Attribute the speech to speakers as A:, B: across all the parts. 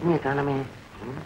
A: லட்சுமியை காணமே ம்.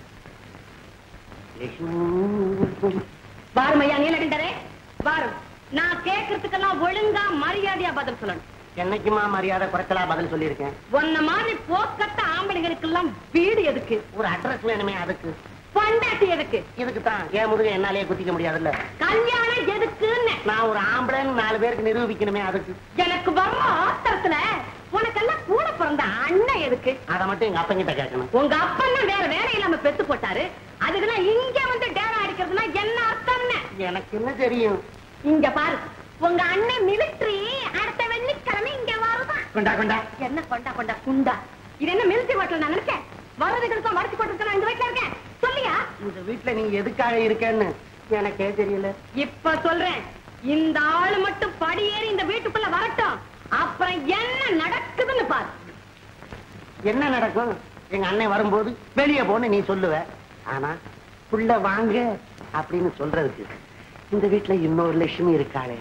A: லட்சுமி
B: வாரும் ஐயா நீலகண்டரே வாரும் நான் கேட்கறதுக்கெல்லாம் ஒழுங்கா மரியாதையா பதில் சொல்லணும்
A: என்னைக்குமா மரியாதை குறைச்சலா பதில் சொல்லியிருக்கேன்
B: உன்ன மாதிரி போக்கத்த ஆம்பளைங்களுக்கெல்லாம் வீடு எதுக்கு
A: ஒரு அட்ரஸ் வேணுமே அதுக்கு
B: பொண்டாட்டி எதுக்கு
A: இதுக்கு தான் என் முதுக என்னாலேயே குத்திக்க முடியாதுல்ல
B: கல்யாணம் எதுக்குன்னு
A: நான் ஒரு ஆம்பளைன்னு நாலு பேருக்கு நிரூபிக்கணுமே அதுக்கு
B: எனக்கு வர்ற ஆத்திரத்துல உனக்கெல்லாம் கூட பிறந்த அண்ணன் எதுக்கு
A: அதை மட்டும் எங்க அப்பங்கிட்ட கேட்கணும்
B: உங்க அப்பன் தான் வேற வேலை இல்லாம பெத்து போட்டாரு அதுக்குதான் இங்க வந்து டேரா அடிக்கிறதுனா என்ன அர்த்தம்னு
A: எனக்கு என்ன தெரியும்
B: இங்க பாரு உங்க அண்ணன் மிலிட்டரி அடுத்த வெள்ளிக்கிழமை இங்க வருதான்
A: கொண்டா கொண்டா
B: என்ன கொண்டா கொண்டா குண்டா இது என்ன மிலிட்டரி ஹோட்டல் நான் நினைச்சேன் வரதுகளுக்கும் வரைச்சு போட்டு நான் இந்த வீட்டுல இருக்கேன் சொல்லியா
A: இந்த வீட்டுல நீ எதுக்காக இருக்கேன்னு எனக்கே தெரியல
B: இப்ப சொல்றேன் இந்த ஆளு மட்டும் படியேறி இந்த வீட்டுக்குள்ள வரட்டும் அப்புறம் என்ன நடக்குதுன்னு பாரு
A: என்ன நடக்கும் எங்க அண்ணன் வரும்போது வெளியே போன்னு நீ சொல்லுவ ஆனா புள்ள வாங்க அப்படின்னு சொல்றதுக்கு இந்த வீட்டுல இன்னொரு லட்சுமி இருக்காளே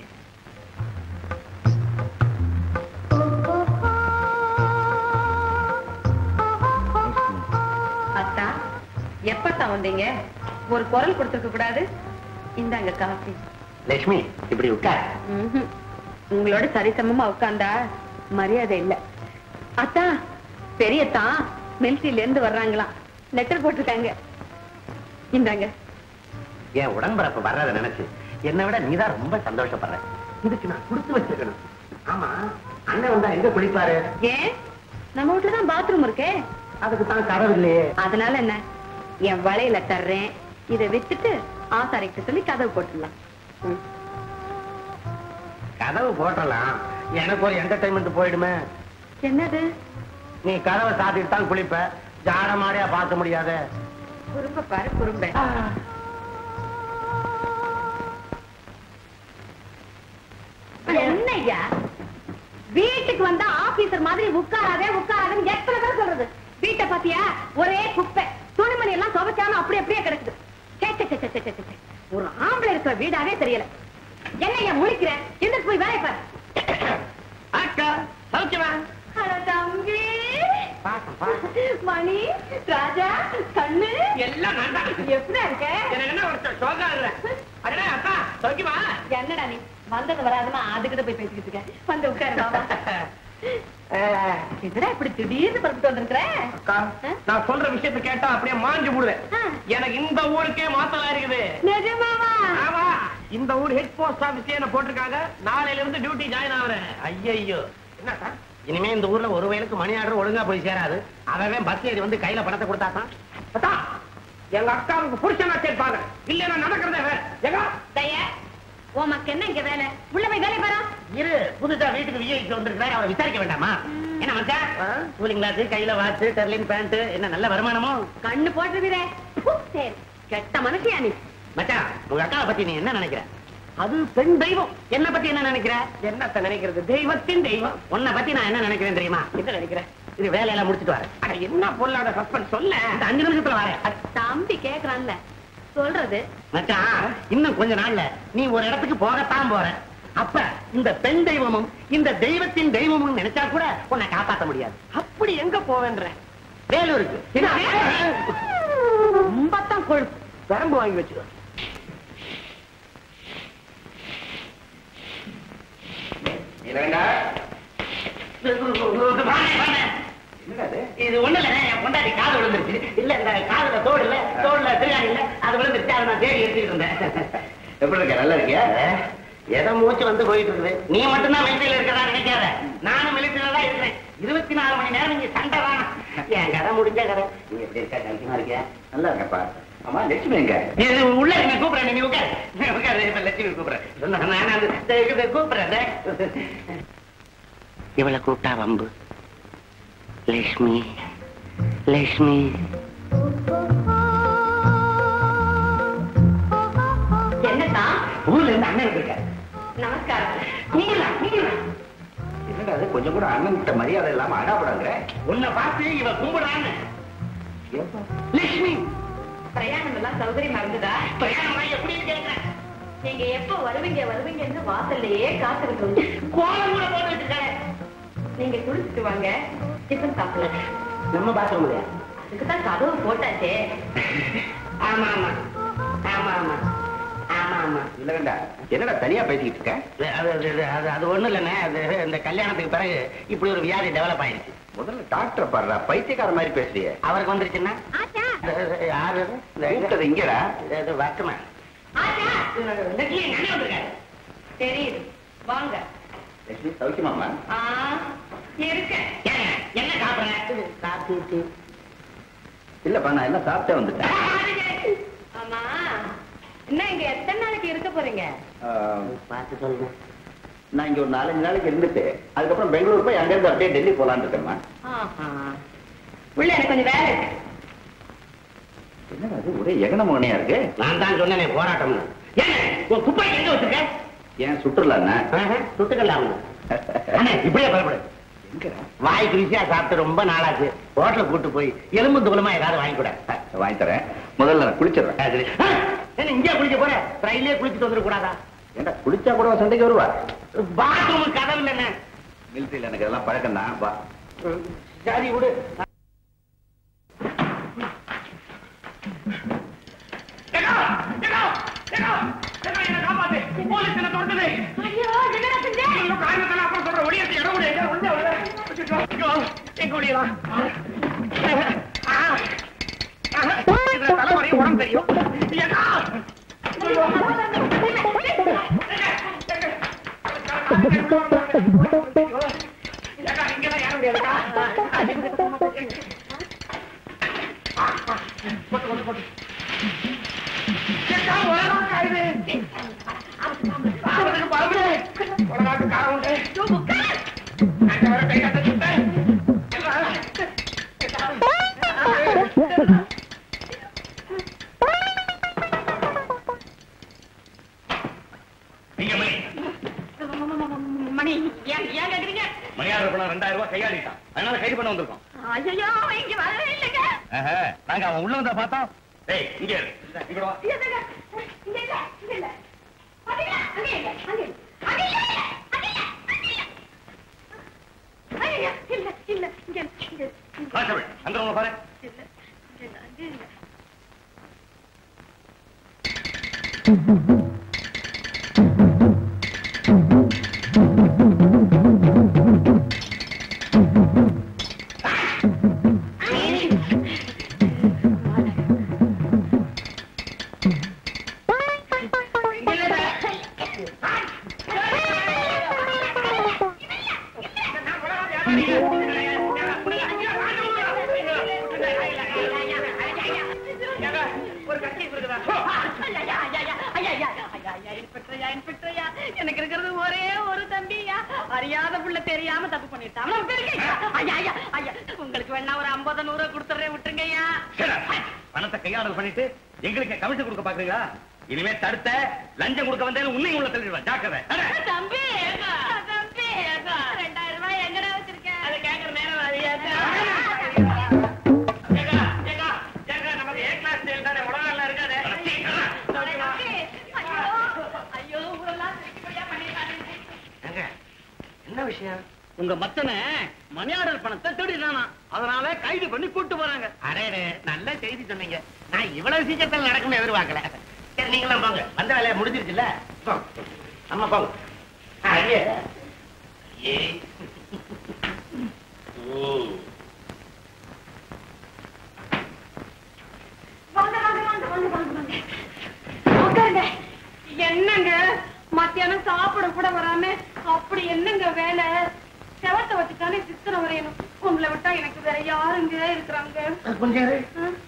B: அத்தா எப்பத்தான் வந்தீங்க ஒரு குரல் கொடுத்துருக்க கூடாது இந்தாங்க காஃபி
A: லட்சுமி இப்படி உட்கார்
B: ம்ஹும். உங்களோட சரிசமமா உட்கார்ந்தா மரியாதை இல்ல அத்தா பெரியத்தா மிலிட்டரியில இருந்து வர்றாங்களாம் லெட்டர் போட்டிருக்காங்க இந்தாங்க
A: என் உடன்பிறப்பு வர்றதை நினைச்சு என்னை விட நீதான் ரொம்ப சந்தோஷப்படுற இதுக்கு நான் கொடுத்து வச்சிருக்கணும் ஆமா அண்ணன் வந்தா எங்க குளிப்பாரு
B: ஏன் நம்ம வீட்டுல தான் பாத்ரூம் இருக்கே
A: அதுக்கு தான் கதவு இல்லையே
B: அதனால என்ன என் வளையல தர்றேன் இதை வித்துட்டு ஆசாரிக்கிட்ட சொல்லி கதவு போட்டுடலாம் ம்.
A: கதவு போட்டலாம் எனக்கு ஒரு என்டர்டைன்மெண்ட் போயிடுமே
B: என்னது
A: நீ கதவை சாத்திட்டு தான் குளிப்ப ஜாட மாடியா பார்க்க முடியாத
B: குறும்ப பாரு குறும்ப என்னய்யா வீட்டுக்கு வந்தா ஆபீசர் மாதிரி உட்காராதே உட்காராதேன்னு எத்தனை பேர் சொல்றது வீட்டை பாத்தியா ஒரே குப்பை துணிமணி எல்லாம் துவைச்சாலும் அப்படி அப்படியே கிடக்குது சே, சே, சே, சே, சே, சே, சே. ஒரு ஆம்பளை இருக்கிற வீடாவே தெரியல என்னய்யா முழிக்கிறேன் எந்திரிச்சு போய் வேலை பாரு
A: அக்கா சௌக்கியமா
B: அட தம்பி
A: பாக்கம் பாக்கம்
B: மணி ராஜா கண்ணு
C: எல்லாம் நான் தான்.
B: எப்படி இருக்க
C: எனக்கு என்ன ஒரு சோகா இல்ல அடடே அக்கா சௌக்கியமா
B: என்னடா நீ வந்தது வராதுமா அதுக்கிட்ட போய் பேசிக்கிட்டு இருக்க வந்து உட்காரு பாவா என்னடா இப்படி திடீர்னு பறந்துட்டு வந்திருக்கிற
C: அக்கா நான் சொல்ற விஷயத்தை கேட்டா அப்படியே மாஞ்சு போடுவேன்
B: ஆ.
C: எனக்கு இந்த ஊருக்கே மாத்தலா இருக்குது
B: நிஜமாவா
C: ஆமா இந்த ஊர் ஹெட் போஸ்ட் ஆபீஸ்ல என்ன போட்டிருக்காங்க நாளையில இருந்து டியூட்டி ஜாயின் ஆகுறேன்
A: ஐயையோ
C: என்னக்கா
A: இனிமே இந்த ஊர்ல ஒரு வயலுக்கு மணி ஆர்டர் ஒழுங்கா போய் சேராது அவன் பஸ் ஏறி வந்து கையில பணத்தை கொடுத்தாதான்
C: அத்தா எங்க அக்காவுக்கு புருஷனா கேட்பாங்க இல்லைன்னா நடக்கிறதே வேற ஏங்க
B: தய உமக்கு என்ன இங்க வேலை உள்ள போய் வேலை பாரு
A: இரு புதுசா வீட்டுக்கு விஐக்கு வந்திருக்கிறார் அவரை விசாரிக்க வேண்டாமா என்ன மச்சான்
C: ஆ?
A: கூலிங் கிளாஸ் கையில வாட்ச் டெர்லின் பேண்ட் என்ன நல்ல வருமானமோ
B: கண்ணு போட்டுருவீரே சரி கெட்ட மனுஷியா நீ
A: மச்சான் உங்க அக்காவை பத்தி நீ என்ன நினைக்கிற அது பெண் தெய்வம் என்ன பத்தி என்ன நினைக்கிற
C: என்னத்த நினைக்கிறது தெய்வத்தின் தெய்வம்
A: உன்னை பத்தி நான் என்ன நினைக்கிறேன் தெரியுமா
C: என்ன நினைக்கிறேன்
A: இது வேலையெல்லாம் முடிச்சிட்டு வரேன்
C: அட என்ன பொல்லாத ஹஸ்பண்ட் சொல்ல
A: இந்த அஞ்சு நிமிஷத்துல வரேன்
B: தம்பி கேக்குறான்ல சொல்றது
A: மச்சான் இன்னும் கொஞ்ச நாள்ல நீ ஒரு இடத்துக்கு போகத்தான் போற அப்ப இந்த பெண் தெய்வமும் இந்த தெய்வத்தின் தெய்வமும் நினைச்சா கூட உன்னை காப்பாத்த முடியாது
C: அப்படி எங்க போவேன்ற
A: வேலூருக்கு என்ன?
B: ரொம்ப தான் கொழுப்பு
C: பெரம்பு வாங்கி வச்சுக்கோ
A: வாங்க, வாங்க. இது ஒண்ணு இல்ல என் பொண்டாட்டி காது விழுந்துருச்சு இல்ல இந்த காதுல தோடு இல்ல தோடுல திருகாணி இல்ல அது விழுந்துருச்சு அதை நான் தேடி எடுத்துக்கிட்டு இருந்தேன்
D: எப்படி இருக்க நல்லா இருக்கியா
A: எதை மூச்சு வந்து போயிட்டு இருக்குது நீ மட்டும்தான் மிலிட்டரியில இருக்கிறதா நினைக்காத நானும் மிலிட்டரியில தான் இருக்கிறேன் இருபத்தி நாலு மணி நேரம் நீங்க சண்டை தான் என் கதை முடிஞ்ச கதை
D: நீ எப்படி இருக்க சந்தோஷமா இருக்கியா நல்லா இருக்கப்பா ஆமா லட்சுமி எங்க
A: இது உள்ள இருங்க கூப்பிடுறேன் நீ உட்காரு நீ உட்காரு இப்ப லட்சுமி கூப்பிடுறேன் சொன்னா நான் அது இந்த இது கூப்பிடுறேன் இவளை கூப்பிட்டா வம்பு லட்சுமி லட்சுமி
B: என்னதா
A: ஊர்ல இருந்து அண்ணன் இருக்காரு
B: நமஸ்காரம்
A: நீங்களா நீங்களா
D: என்னடா அது கொஞ்சம் கூட அண்ணன் கிட்ட மரியாதை இல்லாம அடாப்படாங்கிற
A: உன்னை பார்த்து இவ கும்பிடுறான்னு லட்சுமி
B: பிரயாணம் எல்லாம் சௌகரியமா இருந்ததா
A: பிரயாணம் எப்படி கேட்கிறேன்
B: நீங்க எப்ப வருவீங்க வருவீங்கன்னு வாசல்லையே காத்துக்கிட்டு
A: கோலம் கூட போட்டுட்டு இருக்காரு
B: நீங்க குளிச்சுட்டு வாங்க டிஃபன் சாப்பிடலாம்
A: நம்ம பாத்ரூம் இல்லையா
B: இதுக்குதான் கதவு போட்டாச்சே
A: ஆமா ஆமா ஆமா ஆமா ஆமா ஆமா
D: இல்ல வேண்டா என்னடா தனியா பேசிக்கிட்டு இருக்க
A: அது அது அது- அது அது ஒண்ணும் இல்லைண்ணே அது இந்த கல்யாணத்துக்கு பிறகு இப்படி ஒரு வியாதி டெவலப் ஆயிடுச்சு
D: முதல்ல டாக்டர் பாருடா பைத்தியக்கார மாதிரி பேசுறியே
B: அவருக்கு
A: வந்துருச்சுன்னா
B: ஆச்சா
A: இது- இது யாரு இது? இந்த இது-
D: கூப்பிட்டது இங்கடா
A: இது- இது வர்க்கமா
B: ஆச்சா
A: இந்த கீழே அண்ணே வந்திருக்காரு.
B: தெரியுது வாங்க
D: லட்சுமி சௌக்கியமாமா
B: ஆ இருக்கேன்
A: ஏங்க, என்ன சாப்பிடுறேன் சாப்பிட்டு
D: இல்லப்பா நான் எல்லாம் சாப்பிட்டே வந்துட்டேன்
B: ஆமா என்ன இங்க எத்தனை நாளைக்கு இருக்க போறீங்க
D: ஆஹ்,
A: பார்த்து சொல்லுங்க
D: நான் இங்க ஒரு நாலஞ்சு நாளைக்கு இருந்துட்டு அதுக்கப்புறம் பெங்களூர் போய் அங்கிருந்து அப்படியே டெல்லி போலான்னு இருக்கேம்மா
B: ஆஹா. உள்ள எனக்கு கொஞ்சம் வேலை இருக்கு
D: என்னடா அது ஒரே எகன மகனையா இருக்கு
A: நான் தான் சொன்னேனே போராட்டம்னு ஏங்க உன் குப்பை எங்க வச்சிருக்க
D: ஏன் சுற்றுலாண்ணா
A: சுட்டுக்கலாம் அண்ணே இப்படியே பயப்படு
D: எங்கடா
A: வாய்க்கு ருசியா சாப்பிட்டு ரொம்ப நாளாச்சு ஹோட்டலுக்கு கூட்டு போய் எலும்பு தூளமா ஏதாவது வாங்கி கூட
D: வாங்கி தரேன் முதல்ல நான் குளிச்சிடுறேன்
A: என்ன இங்கே குளிக்க போற ரயிலே குளிச்சுட்டு வந்துட கூடாதா
D: ஏன்டா குளிச்சா கூட உன் சண்டைக்கு வருவா
A: பாத்ரூம் கதவு இல்லைண்ணே
D: மிலிட்டரியில் எனக்கு இதெல்லாம் பழக்கம் தான் வா
A: சரி விடு
C: ஏகா, ஏகா, ஏகா, ஏகா, என்னை காப்பாத்து. போலீஸ் என்னை துரத்துது.
B: ஐயோ என்னடா செஞ்ச
C: ஐயோ, காயங்கள்லாம் அப்புறம் சொல்றேன். ஒளியத்து இடம் விடு. எங்க உள்ள விடு. அச்சச்சோ, ஐயோ, எங்க ஒளியலாம்? ஆ, ஆ, இதுல தலைவரையும் உடம்பு தெரியும். ஏகா, ஐயோ. ஏகா, இங்கெல்லாம் ஏற முடியாதுக்கா. போட்டு, போட்டு, போட்டு. ஏக்கா, உலகம் காயுது. அவனுக்கு பாருங்க. உலகாட்டு காரம் உண்டு. அங்க வர கை காட்ட சுத்தேன்.
E: நீங்க மணி
B: மணி ஏன் ஏன் கேக்குறீங்க
E: மணியாளர் பணம் ரெண்டாயிரம் ரூபாய் கையாளிட்டான் அதனால கைது பண்ண வந்திருக்கோம்
B: ஐயோ இங்க வரவே இல்லைங்க
E: ஆஹா, நாங்க அவன் உள்ள வந்தா பார்த்தோம் டேய் இங்க இரு. இங்க வா
B: இங்க இல்ல, இங்க இல்ல, இங்க இல்ல. அங்க இல்ல, அங்க இல்ல, அங்க இல்ல. அங்க இல்ல, இல்ல, அங்க இல்ல, அங்க இல்ல. ஐயோ, இல்ல, இல்ல, இங்க இல்ல, இங்க இல்ல, இங்க
E: கான்ஸ்டபிள் அந்த ரூம்ல பாரு
B: இல்ல, இங்க இல்ல, அங்க இல்ல.
C: ஒரு கட்சி இருக்குதா
B: ஐயா, ஐயா, ஐயா, ஐயா, ஐயா, ஐயா, ஐயா, இன்ஸ்பெக்டர்யா, இன்ஸ்பெக்டர்யா, எனக்கு இருக்கிறது ஒரே ஒரு தம்பியா அறியாத புள்ள தெரியாம தப்பு பண்ணிட்டான் அவனை விட்டுருங்க. ஐயா, ஐயா, ஐயா, உங்களுக்கு வேணா ஒரு ஐம்பது நூறு கொடுத்துறேன் விட்டுருங்க ஐயா
E: சரி, பணத்தை கையாடல் பண்ணிட்டு எங்களுக்கு கமிஷன் கொடுக்க பாக்குறீங்களா இனிமே தடுத்த லஞ்சம் கொடுக்க வந்தேன்னு உன்னையும் உள்ள தள்ளிடுவேன் ஜாக்கிரதை அட.
B: தம்பி தம்பி ரெண்டாயிரம் ரூபாய் எங்கடா வச்சிருக்கேன்
C: அதை கேட்கற நேரம் அது ஏக்கா. ஏக்கா, ஏக்கா, ஏக்கா, நமக்கு A class jail தானே, உலகம் எல்லாம் இருக்காதே.
B: தம்பி, ஐயோ ஐயோ ஊரெல்லாம் திருப்படியா பண்ணிட்டானே
A: ஏங்க, என்ன விஷயம்
C: உங்க மச்சனை மணியாடர் பணத்தை திருடினானா அதனால கைது பண்ணி கூட்டு போறாங்க
A: அடே நல்ல செய்தி சொன்னீங்க நான் இவ்வளவு சீக்கிரத்தில் நடக்கும்னு எதிர்பார்க்கல சரி நீங்களும் போங்க வந்த வேலையை முடிஞ்சிருச்சுல்ல போங்க. அம்மா போங்க ஐயே ஐயே. ம்.
B: வாங்க வாங்க வாங்க வாங்க வாங்க வாங்க உட்காருங்க என்னங்க மத்தியானம் சாப்பிட கூட வராம அப்படி என்னங்க வேலை செவத்தை வச்சுட்டாலே சித்திரம் வரையணும் உங்களை விட்டா எனக்கு வேற யாருங்க இருக்கிறாங்க
A: கொஞ்சம் இரு.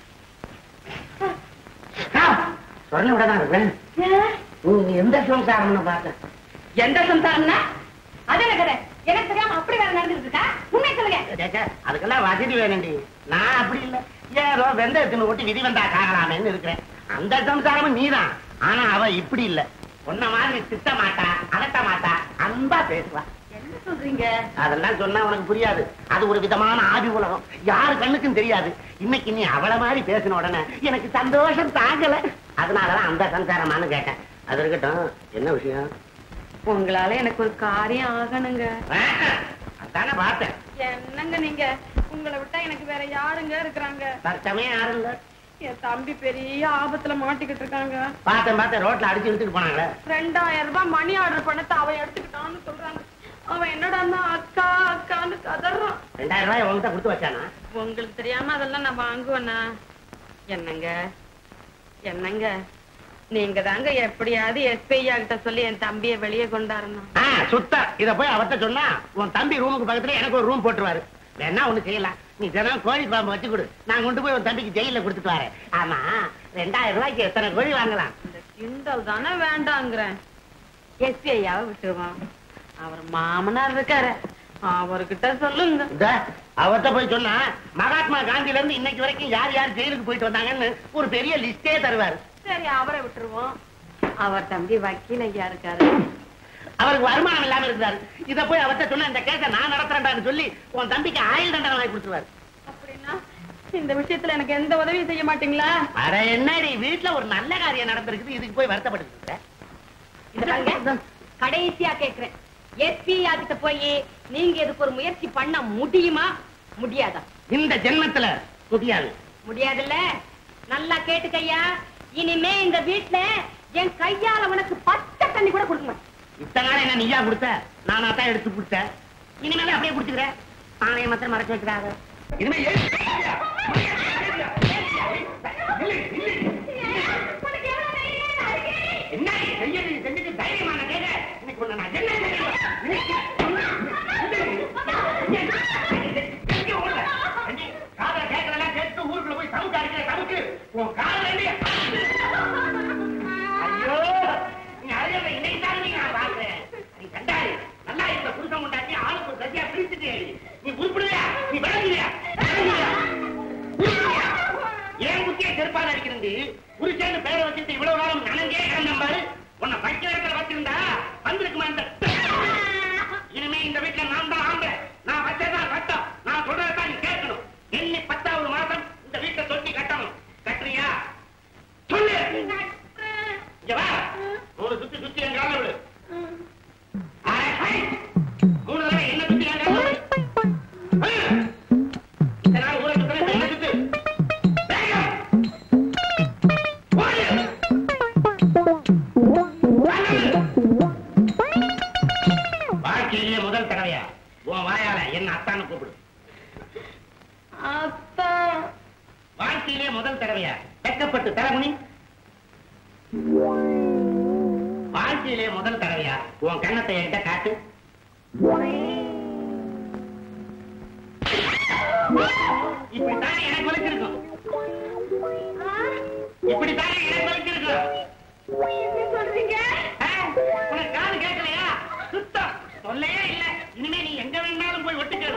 A: ஆ, சொல்ல விட தான் இருக்கேன்
B: ஏன்?
A: நீங்க எந்த சம்சாரம்னு பார்த்தேன்
B: எந்த சம்சாரம்னா அது என்ன கதை எனக்கு தெரியாம அப்படி வேற நடந்துட்டு இருக்கா உண்மை சொல்லுங்க
A: சேச்சே, அதுக்கெல்லாம் வசதி வேணும்டி நான் அப்படி இல்ல ஏதோ வெந்தயத்தின் ஓட்டி விதி வந்தா காகலாமேன்னு இருக்கிறேன் அந்த சம்சாரமும் நீதான் ஆனா அவ இப்படி இல்ல உன்ன மாதிரி திட்ட மாட்டா அகட்ட மாட்டா அன்பா பேசுவா
B: என்ன சொல்றீங்க
A: அதெல்லாம் சொன்னா உனக்கு புரியாது அது ஒரு விதமான ஆதி உலகம் யாரு கண்ணுக்கும் தெரியாது இன்னைக்கு நீ அவள மாதிரி பேசின உடனே எனக்கு சந்தோஷம் தாங்கல அதனாலதான் அந்த சம்சாரமானு கேட்டேன் அது இருக்கட்டும் என்ன விஷயம்
B: உங்களால எனக்கு ஒரு காரியம் ஆகணுங்க
A: அதானே பார்த்தேன்
B: என்னங்க நீங்க உங்களை விட்டா எனக்கு வேற யாருங்க இருக்கிறாங்க
A: தற்சமயம் யாரும் இல்ல
B: என் தம்பி பெரிய ஆபத்துல மாட்டிக்கிட்டு இருக்காங்க
A: பார்த்தேன் பார்த்தேன் ரோட்ல அடிச்சு இழுத்துட்டு போனாங்களே
B: ரெண்டாயிரம் ரூபாய் மணி ஆர்டர் பண்ணத்தை அவன் எடுத்துக்கிட்டான்னு சொல்றாங்க அவன் என்னடான்னா அக்கா அக்கான்னு கதறான்
A: ரெண்டாயிரம் ரூபாய் உங்ககிட்ட கொடுத்து வச்சானா
B: உங்களுக்கு தெரியாம அதெல்லாம் நான் வாங்குவேனா என்னங்க என்னங்க நீங்க தாங்க எப்படியாவது எஸ்பிஐ கிட்ட சொல்லி என் தம்பியை வெளியே கொண்டாரணும்
A: ஆ, சுத்த இத போய் அவர்ட்ட சொன்னா உன் தம்பி ரூமுக்கு பக்கத்துல எனக்கு ஒரு ரூம் போட்டுருவாரு வேணா ஒண்ணு செய்யலாம் நீ தினம் கோழி பாம்பு வச்சு கொடு நான் கொண்டு போய் உன் தம்பிக்கு ஜெயில கொடுத்துட்டு வரேன் ஆமா ரெண்டாயிரம் ரூபாய்க்கு எத்தனை கோழி வாங்கலாம்
B: இந்த கிண்டல் தானே வேண்டாங்கிறேன் எஸ்பிஐயாவை விட்டுருவான் அவர் மாமனார் இருக்காரு அவர்கிட்ட சொல்லுங்க
A: இந்த அவர்ட்ட போய் சொன்னா மகாத்மா காந்தில இருந்து இன்னைக்கு வரைக்கும் யார் யார் ஜெயிலுக்கு போயிட்டு வந்தாங்கன்னு ஒரு பெரிய லிஸ்டே தருவாரு
B: சரி அவரை விட்டுருவோம் அவர் தம்பி வக்கீல் ஐயா இருக்காரு
A: அவருக்கு வருமானம் இல்லாம இருந்தாரு இத போய் அவர்ட்ட சொன்னா இந்த கேஸ நான் நடத்துறேன்டான்னு சொல்லி உன் தம்பிக்கு ஆயுள் தண்டனை வாங்கி கொடுத்துருவாரு
B: அப்படின்னா இந்த விஷயத்துல எனக்கு எந்த உதவியும் செய்ய மாட்டீங்களா
A: அட என்னடி வீட்டுல ஒரு நல்ல காரியம் நடந்திருக்குது இதுக்கு போய் வருத்தப்பட்டு
B: இந்த பாருங்க, கடைசியா கேக்குறேன் எஸ்பிஐ கிட்ட போய் நீங்க இதுக்கு ஒரு முயற்சி பண்ண முடியுமா முடியாதா
A: இந்த ஜென்மத்துல முடியாது
B: முடியாதுல்ல நல்லா கேட்டுக்கையா இனிமே இந்த வீட்ல என் கையால உனக்கு பச்சை தண்ணி கூட கொடுக்க மாட்டேன்
A: இத்தனை நாள் என்ன நீயா கொடுத்த நானா தான் எடுத்து கொடுத்தேன் இனிமேல் அப்படியே குடுத்துக்கிறேன் ஆணைய மாத்திரம் மறைச்சு வைக்கிறாங்க இனிமே என்ன நீ செய்யறது நீ செஞ்சுட்டு தைரியமான கேட்க இன்னைக்கு உன்னை நான் என்ன செய்யணும்? இன்னைக்கு எங்க ஓடுற? அண்ணி, காதுல கேட்கறதெல்லாம் கேட்டு ஊருக்குள்ள போய் சவுக்கு அடிக்கிற சவுக்கு உன் காதுல இருந்து ஐயோ நீ அழுகிறத இன்னைக்கு தானே நீ நான் பாக்குறேன் நீ கண்டாரு நல்லா இந்த புருஷன் கொண்டாட்டி ஆளுக்கு ஒரு சத்தியா பிரிச்சுட்டே நீ உருப்பிடுவியா நீ விளங்குவியா விளங்குவியா? உருப்பிடுவியா? ஏன் குத்திய செருப்பால அடிக்கிறேன் புருஷன்னு பேரை வச்சுட்டு இவ்வளவு காலம் நனஞ்சே கிடந்தேன் பாரு உன்னை வைக்கிற இடத்துல வச்சிருந்தா வந்திருக்குமா இந்த இனிமே இந்த வீட்டுல நான் தான் ஆம்பளை நான் வச்சதான் சட்டம் நான் சொல்றதான் நீ கேட்கணும் எண்ணி பத்தாவது மாசம் இந்த வீட்டை தொட்டி கட்டணும் கட்டுறியா சொல்லு இங்க வா மூணு சுத்தி சுத்தி என் கால விடு ஆய், ஆய். மூணு தடவை என்ன சுத்தி என் கால விடு ஆ. இந்த நாள் ஊரை சுத்துறேன், என்ன சுத்து வேகம். ஓடு. வாங்க. வாழ்க்கையிலேயே முதல் தடவையா உன் வாயால என்ன அத்தான்னு கூப்பிடு
B: அத்தா
A: வாழ்க்கையிலே முதல் தடவையா வெக்கப்பட்டு தலைமுனி வாழ்க்கையிலே முதல் தடவையா உன் கண்ணத்தை என்கிட்ட காட்டு இப்படித்தானே எனக்கு வலிச்சிருக்கும் இப்படித்தானே எனக்கு வலிச்சிருக்கும்
B: சொல்றீங்க
A: ஆ, உனக்கு காது கேட்கலையா சுத்தம் சொல்லையே இல்ல இனிமே நீ எங்க வேணாலும் போய் ஒட்டுக்கிறது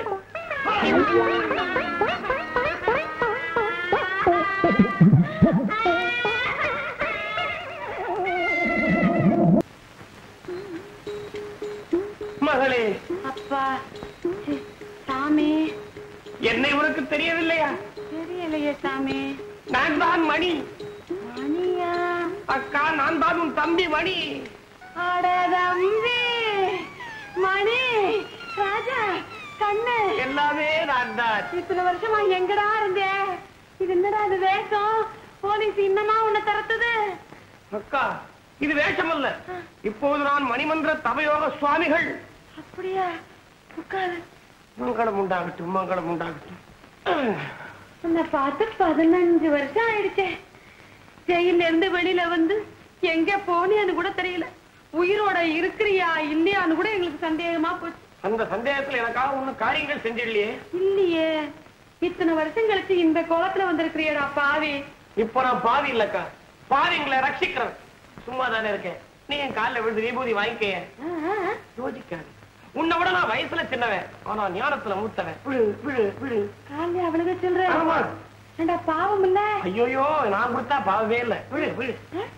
C: மகளே
B: அப்பா சி, சாமி
C: என்னை உனக்கு தெரியவில்லையா
B: தெரியலையே சாமி
C: நான் தான் மணி
B: மணியா
C: அக்கா நான் தான் உன் தம்பி மணி
B: அட தம்பி மணி ராஜா கண்ணு
C: எல்லாமே நான் தான்
B: இத்தனை வருஷமா எங்கடா இருந்தே இது என்னடா இது வேஷம் போலீஸ் இன்னமா உன்னை திறத்துது
C: அக்கா இது வேஷம் அல்ல இப்போது நான் மணிமந்திர தபயோக சுவாமிகள்
B: அப்படியா உட்காரு
C: மங்களம் உண்டாகட்டும் மங்களம் உண்டாகட்டும்
B: உன்னை பார்த்து பதினஞ்சு வருஷம் ஆயிடுச்சே ஜெயில இருந்து வெளியில வந்து எங்க போனியான்னு கூட தெரியல உயிரோட இருக்கிறியா இல்லையான்னு கூட எங்களுக்கு சந்தேகமா போச்சு
C: அந்த சந்தேகத்துல எனக்காக ஒண்ணும் காரியங்கள் செஞ்சிடலையே
B: இல்லையே இத்தனை வருஷம் கழிச்சு இந்த கோலத்துல வந்திருக்கிறியடா பாவி
C: இப்ப நான் பாவி இல்லக்கா பாவிங்களை ரட்சிக்கிறேன் சும்மா தானே இருக்கேன் நீ என் காலில் விழுந்து விபூதி வாங்கிக்க
B: ஆ, ஆ, ஆ.
C: யோசிக்காது உன்னை விட நான் வயசுல சின்னவன் ஆனா ஞானத்துல மூத்தவன் விழு விழு விழு
B: காலையில அவ்வளவு சொல்ற
C: ஆமா.
B: ஏண்டா பாவம் இல்ல
C: ஐயோயோ நான் கொடுத்தா பாவமே இல்ல விழு விழு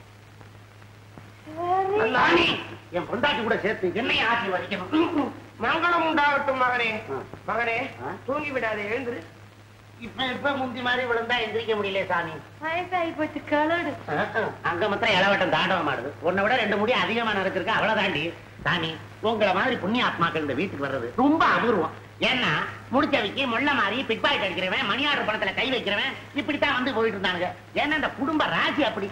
B: சரி.
C: நல்லா
A: ராணி, என் பொண்டாட்டி கூட சேர்த்து என்னையும் ஆசீர்வதிக்கணும்
C: மங்களம் உண்டாகட்டும் மகனே
A: ஆ.
C: மகனே
A: ஆ.
C: தூங்கி விடாதே எழுந்துரு
A: இப்ப இப்ப முந்தி மாதிரி விழுந்தா எந்திரிக்க முடியல சாமி
B: வயசாகி போச்சு கலடு
A: அங்க மாத்திரம் இளவட்டம் தாண்டவம் ஆடுது உன்னை விட ரெண்டு முடி அதிகமா நடத்திருக்கு அவ்வளவு தாண்டி சாமி உங்களை மாதிரி புண்ணிய ஆத்மாக்கள் இந்த வீட்டுக்கு வர்றது ரொம்ப அபூர்வம் ஏன்னா முடிச்சவைக்கு முள்ள மாறி பிக் பாக்கெட் அடிக்கிறவன் மணி ஆர்டர் பணத்துல கை வைக்கிறவன் இப்படித்தான் வந்து போயிட்டு இருந்தானுங்க ஏன்னா இந்த குடும்ப ராசி அப்படி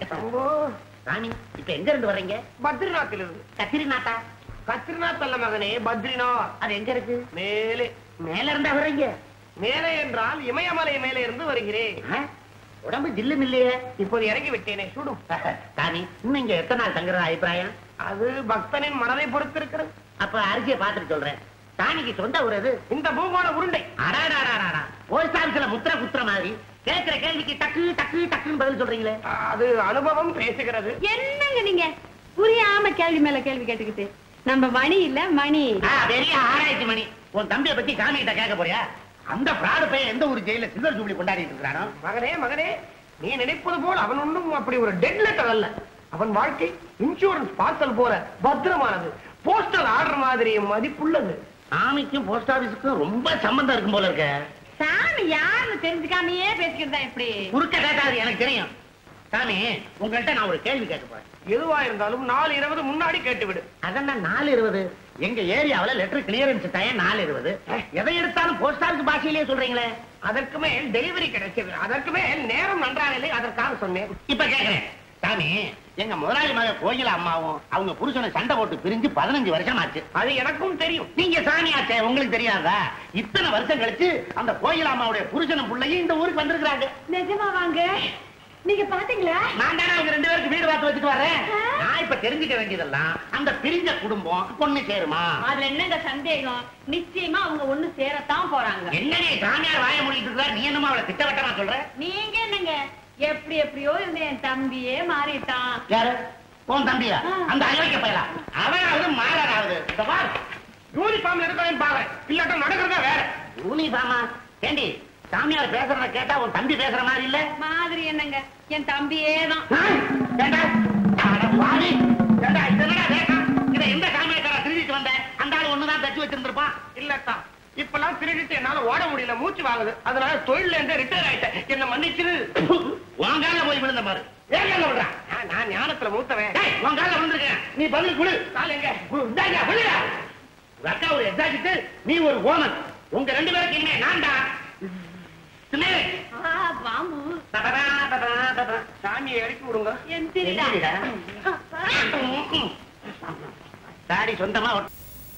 A: ராணி இப்ப எங்க இருந்து வர்றீங்க
C: பத்ரிநாத்தில் இருந்து
A: கத்திரி நாட்டா
C: கத்ரிநாத் அல்ல மகனே பத்ரிநாத்
A: அது எங்க இருக்கு
C: மேலே
A: மேல இருந்தா வர்றீங்க
C: மேலே என்றால் இமயமலை மேலே இருந்து வருகிறேன்
A: ஆ? உடம்பு ஜில்லுன்னு இல்லையே
C: இப்போது இறங்கி விட்டேனே சுடும்
A: சாமி இன்னும் இங்க எத்தனை நாள் தங்குறதா அபிப்பிராயம்
C: அது பக்தனின் மனதை பொறுத்திருக்கிறது
A: அப்ப அரிசியை பார்த்துட்டு சொல்றேன் சாமிக்கு சொந்த ஊர் எது
C: இந்த பூகோள உருண்டை
A: அடாடாடாடாடா போஸ்ட் ஆபீஸ்ல முத்திர குத்துற மாதிரி கேட்கிற கேள்விக்கு டக்கு டக்கு டக்குன்னு பதில் சொல்றீங்களே
C: அது அனுபவம் பேசுகிறது
B: என்னங்க நீங்க புரியாம கேள்வி மேல கேள்வி கேட்டுக்கிட்டு நம்ம மணி இல்ல மணி
A: ஆ, பெரிய ஆராய்ச்சி மணி உன் தம்பியை பத்தி சாமி கிட்ட கேட்க போறியா அந்த பிராடு பையன் எந்த ஒரு ஜெயில சில்வர் ஜூப்ளி கொண்டாடிட்டு இருக்கிறானோ
C: மகனே மகனே நீ நினைப்பது போல் அவன் ஒன்றும் அப்படி ஒரு டெட் லெட்டர் அல்ல அவன் வாழ்க்கை இன்சூரன்ஸ் பார்சல் போல பத்திரமானது போஸ்டல் ஆர்டர் மாதிரி மதிப்புள்ளது
A: சாமிக்கும் போஸ்ட் ஆபீஸுக்கும் ரொம்ப சம்பந்தம் இருக்கும் போல இருக்க
B: சாமி யாருன்னு தெரிஞ்சுக்காமயே பேசிக்கிறதா இப்படி
A: குறுக்க கேட்டாது எனக்கு தெரியும் சாமி உங்கள்கிட்ட நான் ஒரு கேள்வி கேட்க போறேன்
C: எதுவா இருந்தாலும் நாலு இருபது முன்னாடி கேட்டுவிடு
A: அதான் நாலு இருபது எங்க ஏரியாவுல லெட்டர் கிளியரன்ஸ் டைம் நாலு இருபது எதை எடுத்தாலும் போஸ்ட் ஆபீஸ் பாஷையிலேயே சொல்றீங்களே
C: அதற்கு மேல் டெலிவரி கிடைச்சது அதற்கு மேல் நேரம் நன்றாக இல்லை அதற்காக சொன்னேன்
A: இப்ப கேக்குறேன் சாமி எங்க முதலாளி மக கோயில அம்மாவும் அவங்க புருஷனை சண்டை போட்டு பிரிஞ்சு பதினஞ்சு வருஷம் ஆச்சு
C: அது எனக்கும் தெரியும்
A: நீங்க சாமியாச்சே உங்களுக்கு தெரியாதா இத்தனை வருஷம் கழிச்சு அந்த கோயில் அம்மாவுடைய புருஷனும் பிள்ளையும் இந்த ஊருக்கு வந்திருக்கிறாங்க
B: நிஜமா வாங்க நீங்க பாத்தீங்களா
A: நான் தானே அவங்க ரெண்டு பேருக்கு வீடு பார்த்து வச்சுட்டு வரேன்
B: ஆ.
A: நான் இப்ப தெரிஞ்சுக்க வேண்டியதெல்லாம் அந்த பிரிஞ்ச குடும்பம் பொண்ணு சேருமா
B: அதுல என்னங்க சந்தேகம் நிச்சயமா அவங்க ஒண்ணு சேரத்தான் போறாங்க
A: என்ன நீ சாமியார் வாய மூடிட்டு இருக்கிற நீ என்னமா அவளை திட்டவட்டமா சொல்ற
B: நீங்க என்னங்க எப்படி எப்படியோ இருந்த என் தம்பியே மாறிட்டான்
A: யாரு உன் தம்பியா
B: ஆ.
A: அந்த அயோக்கிய பயலா அவனாவது மாறாராவது இந்த பார்
C: யூனிஃபார்ம்ல இருக்கவன் பாரு இல்லாட்டம் நடக்கிறதா வேற
A: யூனிஃபார்மா ஏண்டி சாமியார் பேசுறத கேட்டா உன் தம்பி பேசுற மாதிரி இல்ல
B: மாதிரி என்னங்க என் தம்பியே தான்
A: ஆ? ஏண்டா? அட பாவி. ஏண்டா, இது என்னடா வேகம்? இதை எந்த சாமியார்காரன் திருடிட்டு வந்த? அந்த ஆளு ஒண்ணுதான் தச்சு வச்சிருந்திருப்பான்.
C: இல்லத்தா இப்பெல்லாம் திருடிட்டு என்னால ஓட முடியல மூச்சு வாங்குது அதனால தொழில இருந்து ரிட்டையர் ஆயிட்டேன் என்ன மன்னிச்சிரு
A: உன் கால்ல போய் விழுந்த பாரு. ஏன் கால்ல விழுறா?
C: நான் நான் ஞானத்துல மூத்தவன்
A: டேய், உன் கால்ல விழுந்திருக்கேன். நீ பதில் கொடு.
C: கால் எங்க
A: இந்தாங்க, விழுடா. உங்க அக்கா ஒரு எக்ஸாஜிட்டு, நீ ஒரு ஓமன். உங்க ரெண்டு பேருக்கு இனிமே நான்டா. சின்னே.
B: ஆ, பாம்பு
A: தடடா, தடடா, தடடா.
C: சாமியை இறக்கி விடுங்க
B: என் திருடா
A: எந்திரிடா.
B: அப்பா.
A: தாடி சொந்தமா ஒட்ட-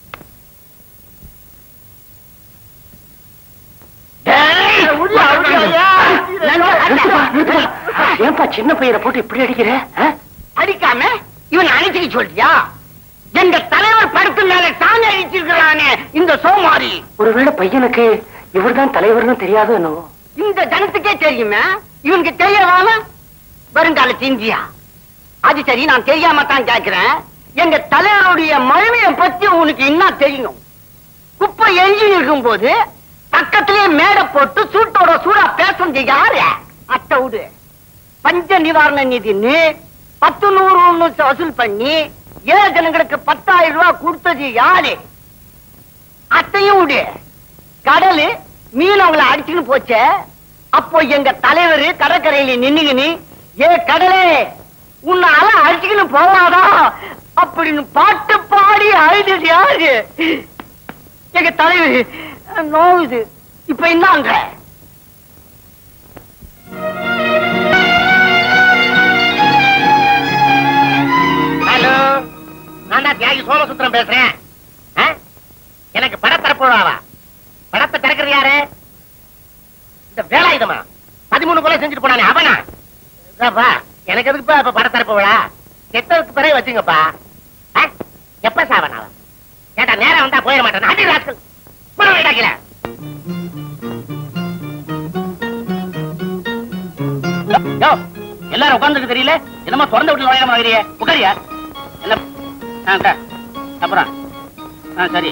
F: ஏன்பா சின்ன பையனை போட்டு இப்படி அடிக்கிற அடிக்காம இவன் அடிச்சுக்க சொல்றியா எங்க தலைவர் படத்து மேல தானே அடிச்சிருக்கிறானே இந்த சோமாரி ஒருவேளை பையனுக்கு இவர்தான் தலைவர்னு தெரியாதோ என்னவோ இந்த ஜனத்துக்கே தெரியுமே இவனுக்கு தெரியலாம வருங்கால இந்தியா அது சரி நான் தெரியாம தான் கேட்கிறேன் எங்க தலைவருடைய மகிமையை பத்தி உனக்கு என்ன தெரியும் குப்பை எஞ்சி இருக்கும் போது பக்கத்திலே மேடை போட்டு சூட்டோட சூடா பேசுறது யாரு அத்தை விடு பஞ்ச நிவாரண நிதின்னு பத்து நூறு ஒண்ணு வசூல் பண்ணி ஏழை ஜனங்களுக்கு பத்தாயிரம் ரூபாய் கொடுத்தது யாரு அத்தையும் விடு கடலு மீன் அவங்கள அடிச்சுன்னு போச்சே அப்போ எங்க தலைவர் கடற்கரையில நின்னுகின்னு ஏ கடலே உன்னை அலை அடிச்சுக்கின்னு போவாதா அப்படின்னு பாட்டு பாடி அழுதது யாரு எங்க தலைவர் நோவுது இப்ப என்னங்க
A: ஹலோ நான் தான் தியாகி சோமசுத்திரம் பேசுறேன் ஆ? எனக்கு படம் திறப்புவாவா படத்தை திறக்கிறது யாரு இந்த வேலாயுதமா பதிமூணு கொலை செஞ்சுட்டு போனானே அவனா இதாப்பா, எனக்கு எதுக்குப்பா இப்ப படம் திறப்பு விழா செத்ததுக்கு பிறகு வச்சுங்கப்பா ஆ? எப்ப சாவன் அவன் கேட்டா நேரம் வந்தா போயிட மாட்டான் அடி ராஸ்கல் போட வேண்டாக்கல யோ எல்லாரும் உட்கார்ந்துட்டு தெரியல என்னமோ திறந்த விட்டு நுழையாம ஆகிறிய உட்காரியா என்ன ஆ, உட்கார். அப்புறம் ஆ சரி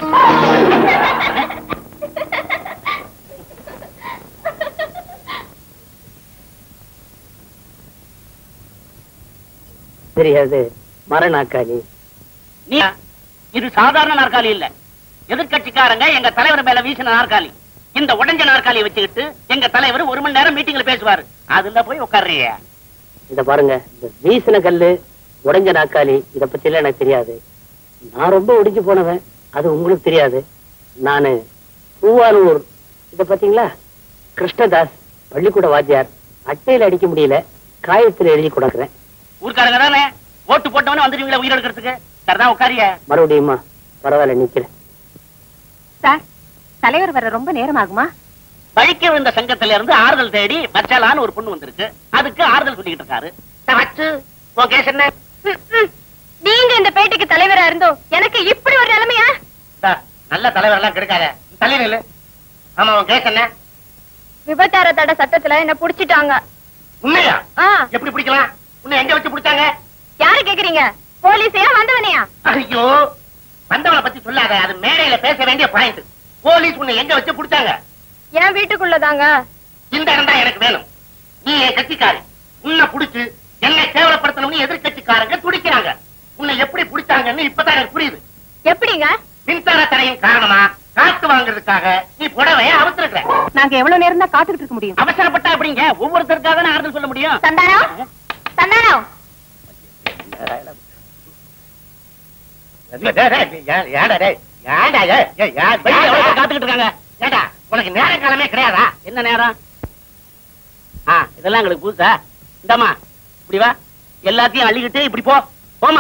F: தெரியாது மரணாக்காளி
A: நீ இது சாதாரண நாற்காலி இல்ல எதிர்க்கட்சிக்காரங்க எங்க தலைவர் மேல வீசின நாற்காலி இந்த உடைஞ்ச நாற்காலியை வச்சுக்கிட்டு எங்க தலைவர் ஒரு மணி நேரம் மீட்டிங்ல பேசுவாரு அதுல போய் உட்கார்றிய
F: இத பாருங்க இந்த வீசின கல்லு உடைஞ்ச நாக்காளி இத பத்தி எல்லாம் எனக்கு தெரியாது நான் ரொம்ப ஒடிஞ்சு போனவன் அது உங்களுக்கு தெரியாது நானு பூவானூர் இத பாத்தீங்களா கிருஷ்ணதாஸ் பள்ளிக்கூட வாத்தியார் அட்டையில அடிக்க முடியல காயத்துல எழுதி கொடுக்கறேன்
A: ஊர்க்காரங்க தானே ஓட்டு போட்டவனே வந்துருவீங்களா உயிர் எடுக்கிறதுக்கு சரிதான் உட்காரிய
F: மறுபடியுமா பரவாயில்ல நிக்கிறேன்
B: சார் தலைவர் வர ரொம்ப நேரம் ஆகுமா
A: பழிக்க விழுந்த சங்கத்துல இருந்து ஆறுதல் தேடி வச்சலான்னு ஒரு பொண்ணு வந்திருக்கு அதுக்கு ஆறுதல் சொல்லிக்கிட்டு இருக்காரு நான் வச்சு உன் கேஸ் என்ன
B: நீங்க இந்த பேட்டைக்கு தலைவரா இருந்தோ எனக்கு இப்படி ஒரு நிலைமையா
A: இந்தா, நல்ல தலைவர் எல்லாம் கெடுக்காத தள்ளி நில்லு ஆமா உன் கேஸ் என்ன
B: விபச்சார தடை சட்டத்துல என்ன புடிச்சிட்டாங்க
A: உண்மையா
B: ஆ,
A: எப்படி பிடிக்கலாம் உன்னை எங்க வச்சு பிடிச்சாங்க
B: யாரு கேக்குறீங்க போலீஸையா வந்தவனையா
A: ஐயோ வந்தவனை பத்தி சொல்லாத அது மேடையில பேச வேண்டிய பாயிண்ட் போலீஸ் உன்னை எங்க வச்சு பிடிச்சாங்க
B: என் வீட்டுக்குள்ளதாங்க
A: இந்த இடம் தான் எனக்கு வேணும் நீ என் கட்சிக்காரி உன்னை புடிச்சு என்னை கேவலப்படுத்தணும்னு எதிர்கட்சிக்காரங்க துடிக்கிறாங்க உன்னை எப்படி பிடிச்சாங்கன்னு இப்பதான் எனக்கு புரியுது
B: எப்படிங்க
A: மின்சார தடையின் காரணமா காத்து வாங்குறதுக்காக நீ புடவைய அவுத்திருக்க
B: நாங்க எவ்வளவு நேரம் தான் காத்துக்கிட்டு இருக்க முடியும்
A: அவசரப்பட்டா அப்படிங்க ஒவ்வொருத்தருக்காக தானே ஆறுதல் சொல்ல முடியும்
B: சந்தானம் சந்தானம்
A: காத்துக்கிட்டு இருக்காங்க ஏடா உனக்கு நேரம் காலமே கிடையாதா என்ன நேரம் ஆ இதெல்லாம் எங்களுக்கு புதுசா இந்தாமா இப்படி வா எல்லாத்தையும் அள்ளிக்கிட்டு இப்படி போ போமா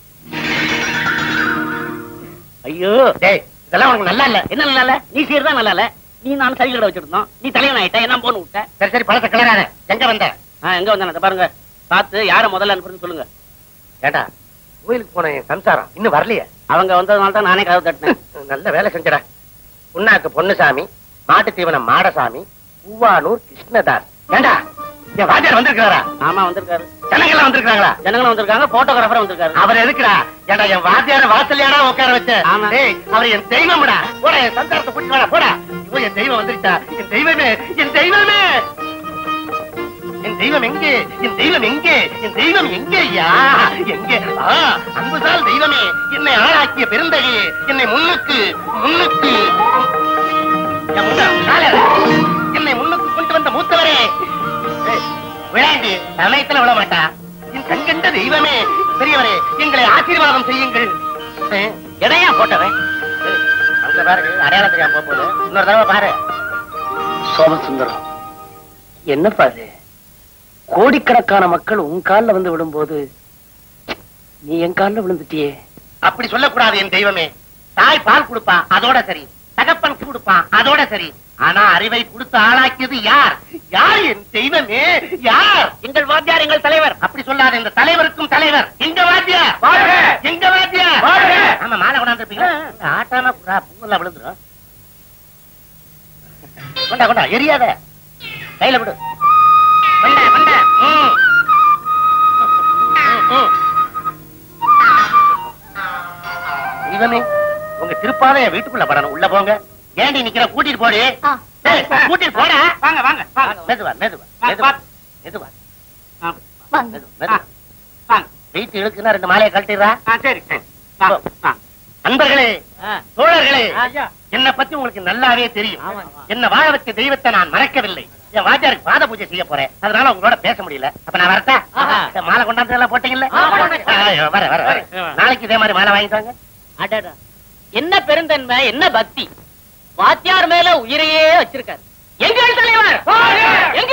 A: ஐயோ டேய் இதெல்லாம் உனக்கு நல்லா இல்ல என்ன நல்லா இல்ல நீ செய்யறதா நல்லா இல்ல நீ நானும் சரி கடை வச்சிருந்தோம் நீ தலைவன் ஆயிட்ட என்ன போன்னு விட்ட சரி சரி பழத்தை கிளறாத எங்க வந்த ஆ எங்க வந்தேன் பாருங்க பார்த்து யார முதல்ல அனுப்புறேன்னு சொல்லுங்க ஏடா கோயிலுக்கு போன என் சம்சாரம் இன்னும் வரலையே அவங்க வந்ததுனால தான் நானே கதவு தட்டினேன் நல்ல வேலை செஞ்சடா புண்ணாக்கு பொன்னுசாமி மாட்டு தீவனம் மாடசாமி பூவானூர் கிருஷ்ணதாஸ் ஏண்டா என் வாத்தியார் வந்திருக்காரா ஆமா வந்திருக்காரு ஜனங்கள்லாம் வந்திருக்காங்களா ஜனங்களும் வந்திருக்காங்க போட்டோகிராஃபர் வந்திருக்காரு அவர் எதுக்குடா ஏண்டா என் வாத்தியார வாசல்லையாடா உட்கார வச்ச டேய் அவர் என் தெய்வம்டா போட என் சந்தாரத்தை கூட்டி வாடா போடா ஐயோ என் தெய்வம் வந்துருச்சா என் தெய்வமே என் தெய்வமே என் தெய்வம் எங்கே என் தெய்வம் எங்கே என் தெய்வம் எங்கே ஐயா எங்கே ஆ அன்புசால் தெய்வமே என்னை ஆளாக்கிய பெருந்தகையே என்னை முன்னுக்கு முன்னுக்கு என் முன்ன காலை அடி. என்னை முன்னுக்கு கொண்டு வந்த மூத்தவரே ஏய், விளையாண்டு சமயத்துல விட மாட்டா என் கண்கண்ட தெய்வமே பெரியவரே எங்களை ஆசீர்வாதம் செய்யுங்கள் ஏய், எதையா போட்டவன் ஏய், அங்க பாரு அடையாளம் தெரியாம போக போகுது இன்னொரு தடவை பாரு
F: சோமசுந்தரம் என்னப்பா இது கோடிக்கணக்கான மக்கள் உன் கால்ல வந்து விடும்போது நீ என் கால்ல விழுந்துட்டியே
A: அப்படி சொல்லக்கூடாது என் தெய்வமே தாய் பால் கொடுப்பான் அதோட சரி தகப்பன் கொடுப்பான் அதோட சரி ஆனா அறிவை கொடுத்து ஆளாக்கியது யார் யார் என் தெய்வமே யார் எங்கள் வாத்தியார் எங்கள் தலைவர் அப்படி சொல்லாத இந்த தலைவருக்கும் தலைவர் எங்க வாத்தியார் எங்க வாத்தியார் ஆமா மாலை கொண்டாந்துருப்பீங்களா ஆட்டாம புறா பூவெல்லாம் விழுந்துரும் கொண்டா கொண்டா எரியாத கையில விடு கொண்டா கொண்டா ம். ம், ம். தெய்வமே உங்க திருப்பாத என் வீட்டுக்குள்ள படணும் உள்ள போங்க ஏண்டி நிக்கிற கூட்டிட்டு போடி
B: ஆ.
A: ஏய், கூட்டிட்டு போடா
C: வாங்க வாங்க வாங்க
A: மெதுவா மெதுவா
C: வா,
A: மெதுவா
C: வா.
A: மெதுவா
B: வாங்க
A: மெதுவா மெதுவா
C: வாங்க
A: வெயிட் இழுக்குன்னா ரெண்டு மாலையை கழட்டிடுறா
C: ஆ, சரி வாங்க, வாங்க.
A: நண்பர்களே தோழர்களே
C: ஐயா.
A: என்னை பத்தி உங்களுக்கு நல்லாவே தெரியும்
C: ஆமா.
A: என்ன வாழ வச்ச தெய்வத்தை நான் மறக்கவில்லை என் வாத்தியாருக்கு பாத பூஜை செய்ய போறேன் அதனால உங்களோட பேச முடியல அப்ப நான் வரட்டா
C: ஆஹா.
A: இந்த மாலை கொண்டாந்து எல்லாம் போட்டீங்கல்ல
C: ஆ, கொண்டாந்து.
A: ஆ, வர வர வர நாளைக்கு இதே மாதிரி மாலை வாங்கிட்டாங்க
G: அடடா என்ன பெருந்தன்மை என்ன பக்தி வாத்தியார் மேல உயிரையே வச்சிருக்காரு எங்கள் தலைவர்
C: வாழ்க!
G: எங்கள்